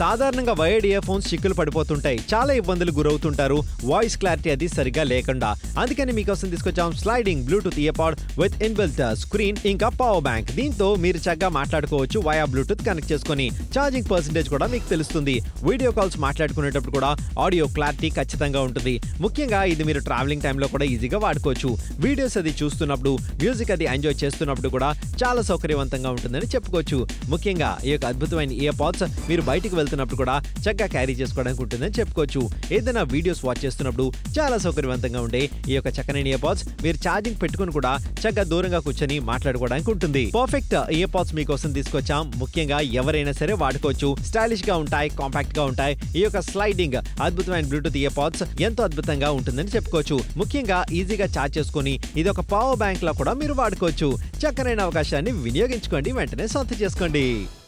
సాధారణంగా wired ear phones చిక్కులు పడిపోతుంటాయి చాలా ఇబ్బందులు గురవుతుంటారు వాయిస్ క్లారిటీ అది సరిగ్గా లేకుండా అందుకని మీకోసం తీసుకొచ్చాం sliding bluetooth ear pod with inbuilt screen ఇంకా పవర్ బ్యాంక్ దీంతో మీరు చక్కగా మాట్లాడుకోవచ్చు వయా బ్లూటూత్ కనెక్ట్ చేసుకొని ఛార్జింగ్ పర్సెంటేజ్ కూడా మీకు తెలుస్తుంది వీడియో కాల్స్ మాట్లాడుకునేటప్పుడు కూడా ఆడియో క్లారిటీ ఖచ్చితంగా ఉంటుంది ముఖ్యంగా ఇది మీరు ట్రావెలింగ్ టైంలో కూడా ఈజీగా వాడుకోవచ్చు వీడియోస్ అది చూస్తున్నప్పుడు మ్యూజిక్ అది ఎంజాయ్ చేస్తున్నప్పుడు కూడా చాలా సౌకర్యవంతంగా ఉంటుందని చెప్పుకోవచ్చు ముఖ్యంగా ఈ యొక్క అద్భుతమైన ఇయర్ పాడ్స్ మీరు బయటికి వెళ్తున్నప్పుడు కూడా చక్కగా క్యారీ చేసుకోవడానికి ఉంటుందని చెప్పుకోవచ్చు ఏదైనా వీడియోస్ వాచ్ చేస్తున్నప్పుడు చాలా సౌకర్యవంతంగా ఉండే ఈ యొక్క చక్కని ఇయర్ పాడ్స్ మీరు ఛార్జింగ్ పెట్టుకుని కూడా చక్కగా దూరంగా కూర్చొని మాట్లాడుకోవడానికి ఉంటుంది పర్ఫెక్ట్ ఇయర్ పాడ్స్ మీకోసం తీసుకొచ్చాం ముఖ్యంగా ఎవరైనా సరే వాడుకోవచ్చు స్టైలిష్ గా ఉంటాయి కాంపాక్ట్ గా ఉంటాయి ఈ యొక్క స్లైడింగ్ అద్భుతమైన బ్లూటూత్ ఇయర్ పాడ్స్ ఎంతో అద్భుతంగా ఉంటుందని చెప్పుకోవచ్చు ముఖ్యంగా ఈజీగా ఛార్జ్ చేసుకొని ఇది ఒక పవర్ బ్యాంక్ లా కూడా మీరు వాడుకోవచ్చు చక్కనైన అవకాశాన్ని వినియోగించుకోండి వెంటనే సొంత చేసుకోండి